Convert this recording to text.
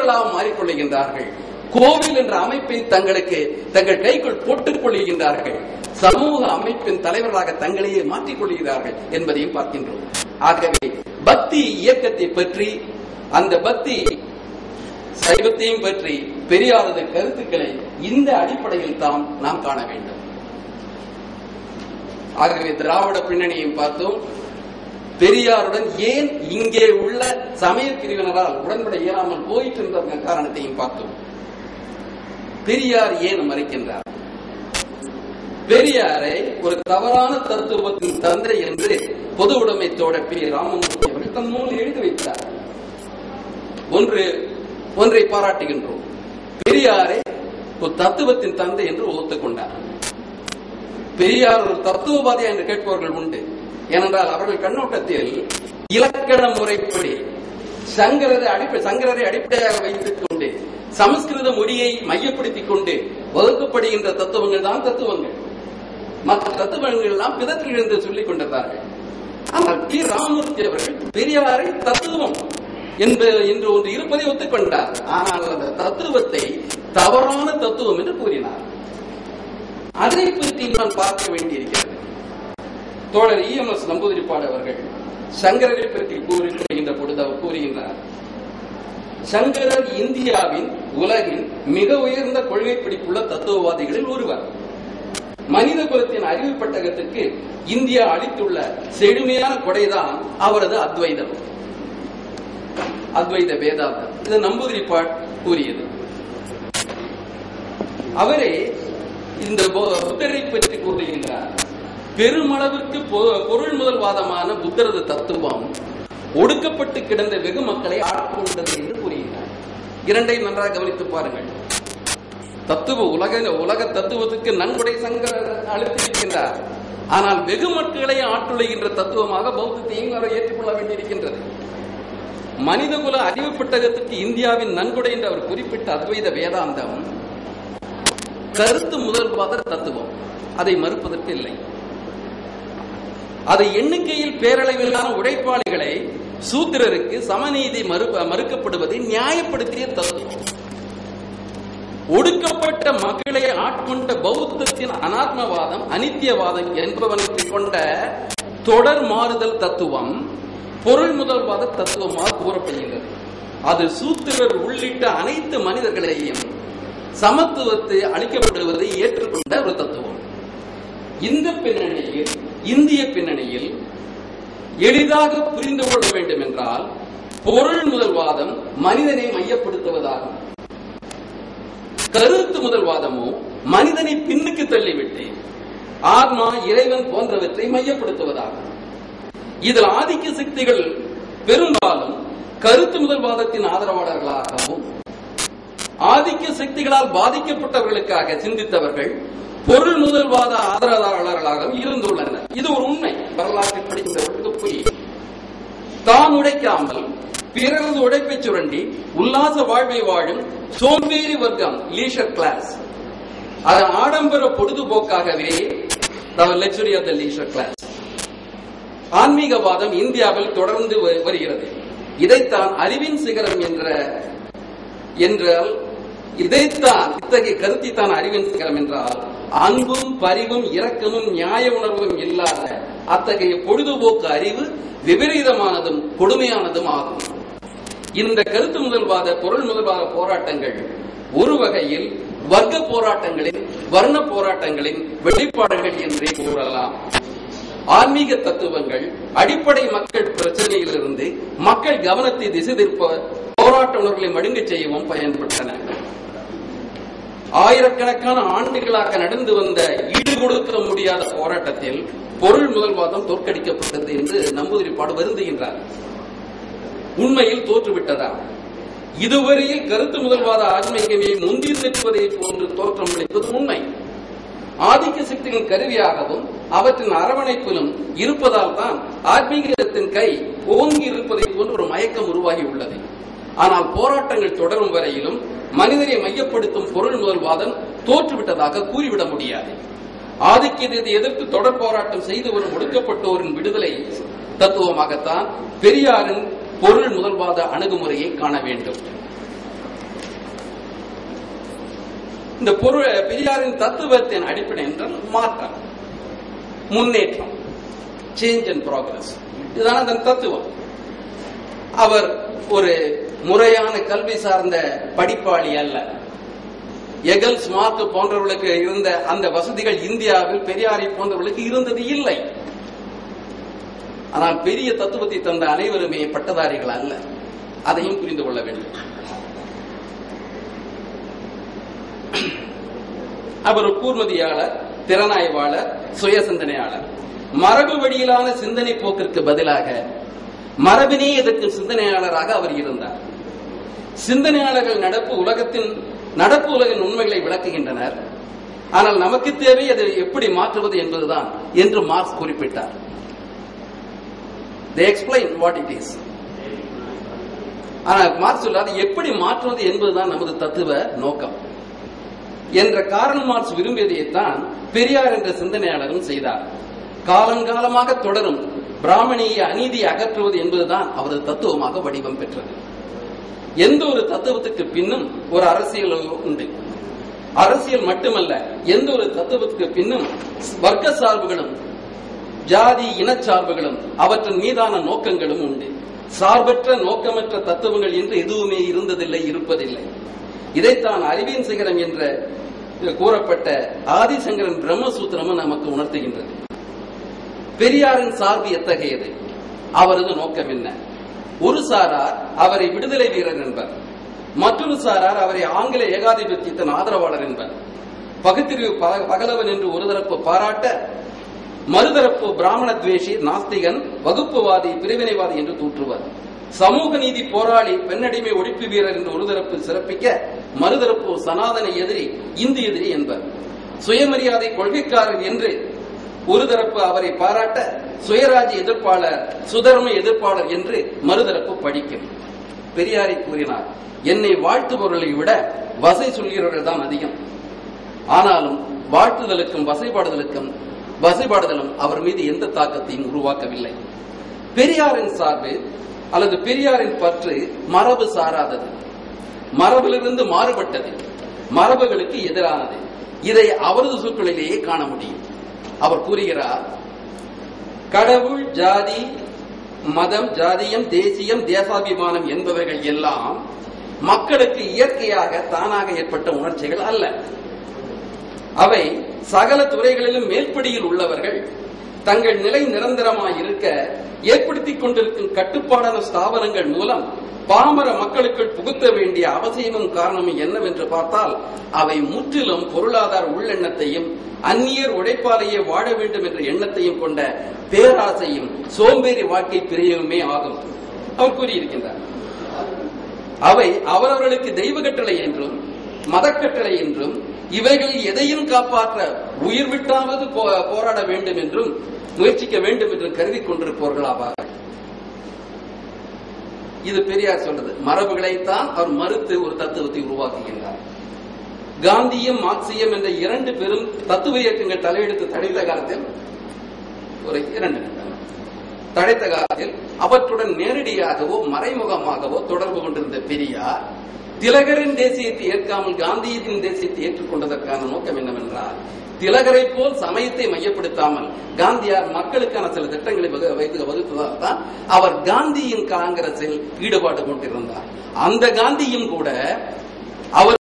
கோயில்களாக மாறிக்கொள்ளுகின்றார்கள் கோவில் என்ற அமைப்பை தங்களுக்கு தங்கள் கைக்குள் போட்டுக் கொள்ளுகின்றார்கள் சமூக அமைப்பின் தலைவர்களாக தங்களையே மாற்றிக் கொள்கிறார்கள் என்பதையும் பார்க்கின்றோம் ஆகவே பக்தி இயக்கத்தை பற்றி அந்த பக்தி சைவத்தையும் பற்றி பெரியாரது கருத்துக்களை இந்த அடிப்படையில் தான் நாம் காண வேண்டும் ஆகவே திராவிட பின்னணியும் பார்த்தோம் பெரியாருடன் ஏன் இங்கே உள்ள சமய பிரிவினரால் உடன்பட இயலாமல் போயிட்டு இருந்த காரணத்தையும் பார்த்தோம் பெரியார் ஏன் மறைக்கின்றார் பெரியாரை ஒரு தவறான தத்துவத்தின் தந்தை என்று பொது உடைமை தோழர் பி ராமமூர்த்தி அவர்கள் தன் நூலில் எழுதி வைத்தார் ஒன்று ஒன்றை பாராட்டுகின்றோம் பெரியாரை ஒரு தத்துவத்தின் தந்தை என்று ஒத்துக்கொண்டார் பெரியார் ஒரு தத்துவவாதி என்று கேட்பவர்கள் உண்டு ஏனென்றால் அவர்கள் கண்ணோட்டத்தில் இலக்கண முறைப்படி சங்கரரை அடிப்படை சங்கரரை அடிப்படையாக வைத்துக் கொண்டு சமஸ்கிருத மொழியை மையப்படுத்திக் கொண்டு வகுக்கப்படுகின்ற தத்துவங்கள் தான் தத்துவங்கள் மற்ற தத்துவங்கள் எல்லாம் பிதற்றில் என்று சொல்லிக் கொண்டிருந்தார்கள் ஆனால் பி ராமமூர்த்தி அவர்கள் பெரியாரை தத்துவம் என்பது என்று ஒன்று இருப்பதை ஒத்துக்கொண்டார் ஆனால் அந்த தத்துவத்தை தவறான தத்துவம் என்று கூறினார் அதை பற்றி நான் பார்க்க வேண்டியிருக்கிறது தோழர் இஎம்எஸ் நம்பூதிரிப்பாடு அவர்கள் சங்கரரை பற்றி கூறுகின்ற பொழுது அவர் கூறுகின்றார் சங்கரர் இந்தியாவின் உலகின் மிக உயர்ந்த கொள்கை பிடிப்புள்ள தத்துவவாதிகளில் ஒருவர் மனித குலத்தின் அறிவு பட்டகத்துக்கு இந்தியா அளித்துள்ள செழுமையான கொடைதான் அவரது அத்வைதம் அத்வைத வேதாந்தம் இது நம்பூதிரிப்பாட் கூறியது அவரே இந்த புத்தரை பற்றி கூறுகின்றார் பெருமளவிற்கு பொ- பொருள் முதல்வாதமான புத்தரது தத்துவம் ஒடுக்கப்பட்டு கிடந்த வெகு மக்களை ஆட்கொண்டது என்று கூறுகின்றார் இரண்டையும் நன்றாக கவனித்து பாருங்கள் தத்துவ உலக உலக தத்துவத்துக்கு நன்கொடை சங்கர் அளித்திருக்கின்றார் ஆனால் வெகு மக்களை ஆட்டுழைகின்ற தத்துவமாக பௌத்தத்தையும் அவர் ஏற்றுக்கொள்ள வேண்டியிருக்கின்றது மனிதகுல அறிவு பெட்டகத்துக்கு இந்தியாவின் நன்கொடை என்று அவர் குறிப்பிட்ட அத்வைத வேதாந்தம் கருத்து முதல்வாத தத்துவம் அதை மறுப்பதற்கு இல்லை அதை எண்ணிக்கையில் பேரளவிலான உழைப்பாளிகளை சூத்திரருக்கு சமநீதி மறுப்ப மறுக்கப்படுவதை நியாயப்படுத்திய தத்துவம் ஒடுக்கப்பட்ட மக்களை ஆட்கொண்ட பௌத்தத்தின் அனாத்மவாதம் அனித்தியவாதம் என்பவனுக்கு கொண்ட தொடர் மாறுதல் தத்துவம் பொருள் முதல்வாத தத்துவமாக கூறப்படுகிறது அது சூத்திரர் உள்ளிட்ட அனைத்து மனிதர்களையும் சமத்துவத்தை அளிக்கப்படுவதை ஏற்றுக்கொண்ட ஒரு தத்துவம் இந்த பின்னணியில் இந்திய பின்னணியில் எளிதாக புரிந்து கொள்ள வேண்டும் என்றால் பொருள் முதல்வாதம் மனிதனை மையப்படுத்துவதாகும் கருத்து முதல்வாதமோ மனிதனை பின்னுக்கு தள்ளிவிட்டு ஆத்மா இறைவன் போன்றவற்றை மையப்படுத்துவதாகும் இதில் ஆதிக்க சக்திகள் பெரும்பாலும் கருத்து முதல்வாதத்தின் ஆதரவாளர்களாகவும் ஆதிக்க சக்திகளால் பாதிக்கப்பட்டவர்களுக்காக சிந்தித்தவர்கள் பொருள் முதல்வாத ஆதரவாளர்களாக இருந்துள்ளனர் இது ஒரு உண்மை வரலாற்றை படிக்கின்றவர்களுக்கு புரியும் தான் உழைக்காமல் பிறரது உழைப்பை சுரண்டி உல்லாச வாழ்வை வாழும் சோம்பேறி வர்க்கம் லீஷர் கிளாஸ் அது ஆடம்பர பொழுதுபோக்காகவே luxury of the leisure class ஆன்மீகவாதம் இந்தியாவில் தொடர்ந்து வ- வருகிறது இதைத்தான் அறிவின் சிகரம் என்ற என்றால் இதைத்தான் இத்தகைய கருத்தித்தான் அறிவின் சிகரம் என்றால் அன்பும் பரிவும் இரக்கமும் நியாய உணர்வும் இல்லாத அத்தகைய பொழுதுபோக்கு அறிவு விபரீதமானதும் கொடுமையானதும் ஆகும் இந்த கருத்து முதல்வாத பொருள் முதல்வாத போராட்டங்கள் ஒரு வகையில் வர்க்க போராட்டங்களின் வர்ண போராட்டங்களின் வெளிப்பாடுகள் என்றே கூறலாம் ஆன்மீக தத்துவங்கள் அடிப்படை மக்கள் பிரச்சனையிலிருந்து மக்கள் கவனத்தை திசை திருப்ப போராட்ட உணர்வுகளை மடுங்கச் செய்யவும் பயன்பட்டன ஆயிரக்கணக்கான ஆண்டுகளாக நடந்து வந்த ஈடு கொடுக்க முடியாத போராட்டத்தில் பொருள் முதல்வாதம் தோற்கடிக்கப்பட்டது என்று நம்பூதிரிப்பாடு வருந்துகின்றார் உண்மையில் தோற்றுவிட்டதா இதுவரையில் கருத்து முதல்வாத ஆன்மீகமே முந்தி நிற்பதை போன்று தோற்றமளிப்பது உண்மை ஆதிக்க சக்தியின் கருவியாகவும் அவற்றின் அரவணைப்பிலும் இருப்பதால் தான் ஆன்மீகத்தின் கை ஓங்கி இருப்பதை போன்ற ஒரு மயக்கம் உருவாகி உள்ளது ஆனால் போராட்டங்கள் தொடரும் வரையிலும் மனிதனை மையப்படுத்தும் பொருள் முதல்வாதம் தோற்றுவிட்டதாக கூறிவிட முடியாது ஆதிக்கத்தை எதிர்த்து தொடர் போராட்டம் செய்து வரும் ஒடுக்கப்பட்டோரின் விடுதலை தத்துவமாகத்தான் பெரியாரின் பொருள் முதல்வாத அணுகுமுறையை காண வேண்டும் இந்த பொருள் பெரியாரின் தத்துவத்தின் அடிப்படை என்றால் மாற்றம் முன்னேற்றம் சேஞ்ச் அண்ட் ப்ராக்ரஸ் இதுதான் அதன் தத்துவம் அவர் ஒரு முறையான கல்வி சார்ந்த படிப்பாளி அல்ல எகல்ஸ் மார்க் போன்றவர்களுக்கு இருந்த அந்த வசதிகள் இந்தியாவில் பெரியாரை போன்றவர்களுக்கு இருந்தது இல்லை ஆனால் பெரிய தத்துவத்தை தந்த அனைவருமே பட்டதாரிகள் அல்ல அதையும் புரிந்து கொள்ள வேண்டும் அவர் ஒரு கூர்மதியாளர் திறனாய்வாளர் சுய சிந்தனையாளர் மரபு வழியிலான சிந்தனை போக்கிற்கு பதிலாக மரபினே எதிர்க்கும் சிந்தனையாளராக அவர் இருந்தார் சிந்தனையாளர்கள் நடப்பு உலகத்தின் நடப்பு உலகின் உண்மைகளை விளக்குகின்றனர் ஆனால் நமக்கு தேவை அதை எப்படி மாற்றுவது என்பதுதான் என்று மார்க்ஸ் குறிப்பிட்டார் they explain what it is ஆனால் மார்க்ஸ் சொல்லாது எப்படி மாற்றுவது என்பதுதான் நமது தத்துவ நோக்கம் என்ற காரல் மார்க்ஸ் விரும்பியதைத்தான் பெரியார் என்ற சிந்தனையாளரும் செய்தார் காலங்காலமாக தொடரும் பிராமணிய அநீதியை அகற்றுவது என்பதுதான் அவரது தத்துவமாக வடிவம் பெற்றது எந்த ஒரு தத்துவத்துக்கு பின்னும் ஒரு அரசியல் உண்டு அரசியல் மட்டுமல்ல எந்த ஒரு தத்துவத்துக்கு பின்னும் வர்க்க சார்புகளும் ஜாதி இனச்சார்புகளும் அவற்றின் மீதான நோக்கங்களும் உண்டு சார்பற்ற நோக்கமற்ற தத்துவங்கள் என்று எதுவுமே இருந்ததில்லை இருப்பதில்லை இதைத்தான் அறிவின் சிகரம் என்ற கூறப்பட்ட ஆதிசங்கரன் பிரம்மசூத்திரமும் நமக்கு உணர்த்துகின்றது பெரியாரின் சார்பு எத்தகையது அவரது நோக்கம் என்ன ஒரு சாரார் அவரை விடுதலை வீரர் என்பர் மற்றொரு சாரார் அவரை ஆங்கில ஏகாதிபத்தியத்தின் ஆதரவாளர் என்பர் பகுத்தறிவு பக- பகலவன் என்று ஒரு தரப்பு பாராட்ட மறுதரப்பு பிராமண துவேஷி நாஸ்திகன் வகுப்புவாதி பிரிவினைவாதி என்று தூற்றுவர் சமூக நீதி போராளி பெண்ணடிமை ஒழிப்பு வீரர் என்று ஒரு தரப்பு சிறப்பிக்க மறுதரப்பு சனாதன எதிரி இந்து எதிரி என்பர் சுயமரியாதை கொள்கைக்காரர் என்று ஒரு தரப்பு அவரை பாராட்ட சுயராஜ்ய எதிர்ப்பாளர் சுதர்ம எதிர்ப்பாளர் என்று மறுதரப்பு படிக்கும் பெரியாரை கூறினார் என்னை வாழ்த்துபவர்களை விட வசை சொல்கிறவர்கள் தான் அதிகம் ஆனாலும் வாழ்த்துதலுக்கும் வசைபாடுதலுக்கும் வசைபாடுதலும் அவர் மீது எந்த தாக்கத்தையும் உருவாக்கவில்லை பெரியாரின் சார்பு அல்லது பெரியாரின் பற்று மரபு சாராதது மரபிலிருந்து மாறுபட்டது மரபுகளுக்கு எதிரானது இதை அவரது சொற்களிலேயே காண முடியும் அவர் கூறுகிறார் கடவுள் ஜாதி மதம் ஜாதியம் தேசியம் தேசாபிமானம் என்பவைகள் எல்லாம் மக்களுக்கு இயற்கையாக தானாக ஏற்பட்ட உணர்ச்சிகள் அல்ல அவை சகல துறைகளிலும் மேல்படியில் உள்ளவர்கள் தங்கள் நிலை நிரந்தரமாய் இருக்க ஏற்படுத்திக் கொண்டிருக்கும் கட்டுப்பாடான ஸ்தாபனங்கள் மூலம் பாமர மக்களுக்குள் புகுத்த வேண்டிய அவசியமும் காரணமும் என்னவென்று பார்த்தால் அவை முற்றிலும் பொருளாதார உள்ளெண்ணத்தையும் அந்நியர் உழைப்பாலேயே வாழ வேண்டும் என்ற எண்ணத்தையும் கொண்ட பேராசையும் சோம்பேறி வாழ்க்கை பிரிவுமே ஆகும் அவர் கூறியிருக்கின்றார் அவை அவரவர்களுக்கு தெய்வ கட்டளை என்றும் மதக்கட்டளை என்றும் இவைகள் எதையும் காப்பாற்ற உயிர் விட்டாவது போ- போராட வேண்டும் என்றும் முயற்சிக்க வேண்டும் என்று கருதி கொண்டிருப்பவர்களாவார்கள் இது பெரியார் சொல்றது மரபுகளைத்தான் அவர் மறுத்து ஒரு தத்துவத்தை உருவாக்குகின்றார் காந்தியம் மார்க்சியம் என்ற இரண்டு பெரும் தத்துவ இயக்கங்கள் தலையெடுத்து தடைத்த காலத்தில் ஒரு இரண்டு நிமிடம். தடைத்த காலத்தில் அவற்றுடன் நேரடியாகவோ மறைமுகமாகவோ தொடர்பு கொண்டிருந்த பெரியார் திலகரின் தேசியத்தை ஏற்காமல் காந்தியத்தின் தேசியத்தை ஏற்றுக்கொண்டதற்கான நோக்கம் என்னவென்றால் திலகரை போல் சமயத்தை மையப்படுத்தாமல் காந்தியார் மக்களுக்கான சில திட்டங்களை வகு- வைத்து வகுத்ததால் தான் அவர் காந்தியின் காங்கிரஸில் ஈடுபாடு கொண்டிருந்தார் அந்த காந்தியும் கூட அவர்